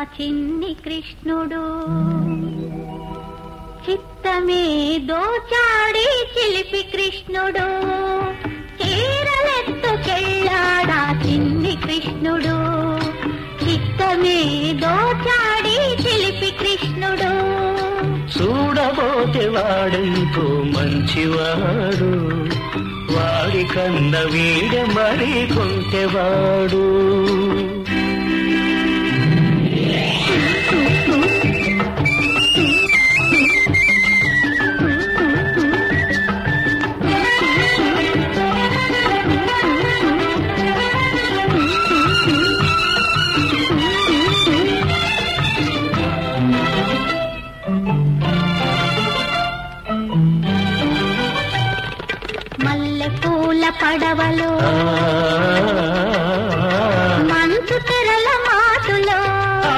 చిన్ని కృష్ణుడు చిత్తమే దోచాడి చిలిపి కృష్ణుడు చీరలెత్తుకెళ్ళాడా చిన్ని కృష్ణుడు చిత్తమే దోచాడి చిలిపి కృష్ణుడు చూడబోతే వాడెంతో మంచివాడు వాడి కన్న వీడ మరి కొంటెవాడు మల్లె పూల పడవలో ఆ, మంచు తెరల మాటులో ఆ,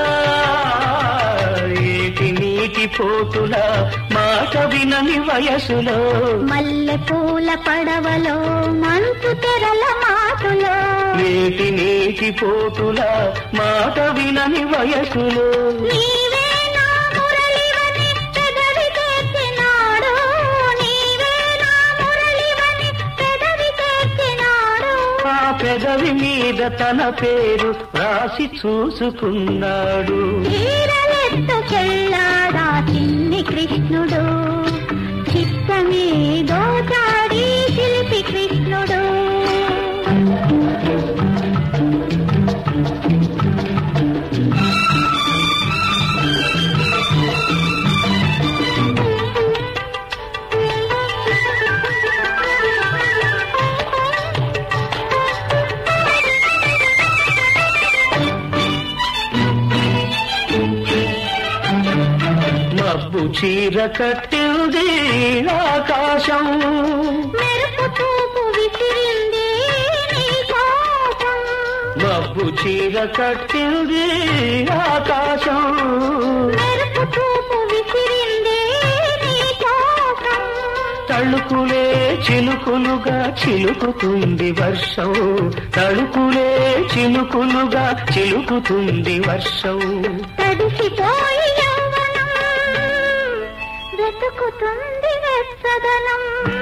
ఏటి నీటి పోతుల మాట వినని వయసులో మల్లె పూల పడవలో మంచు తెరల మాటులో ఏటి నీటి పోతుల మాట వినని వయసులో నీవే నా మురళివని పెదవి చేర్చినాడు నీవే నా మురళివని పెదవి చేర్చినాడు ఆ పెదవి మీద తన పేరు రాసి చూసుకున్నాడు చీరలెత్తుకెళ్ళాడా చిన్ని కృష్ణుడు చిత్తమే దోచాడి శిల్పి కృష్ణుడు మబ్బు చీర కట్టింది ఆకాశం మెరుపు చూపు విసిరింది నీ కోసం మబ్బు చీర కట్టింది ఆకాశం మెరుపు చూపు విసిరింది నీ కోసం తళుకులే చిలుకులుగా చిలుకుతుంది వర్షం తళుకులే చిలుకులుగా చిలుకుతుంది వర్షం తడిసిపోయి యవ్వనం వెతుకుతుంది వెచ్చదనం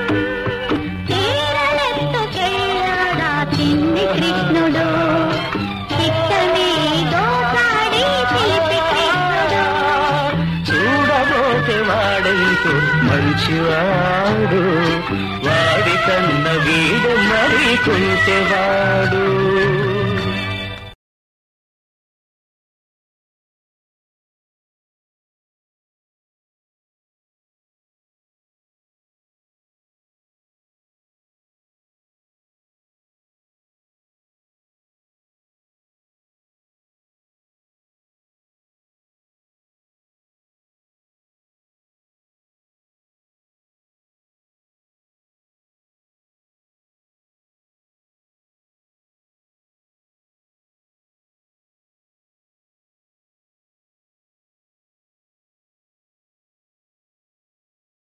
చీరలెత్తుకెళ్ళాడా చిన్ని కృష్ణుడు చిత్తమే దోసాడి శిల్పి కృష్ణుడు చూడబోతే వాడెంతో మంచివాడు వాడి కన్న వీడు మరి కొంటెవాడు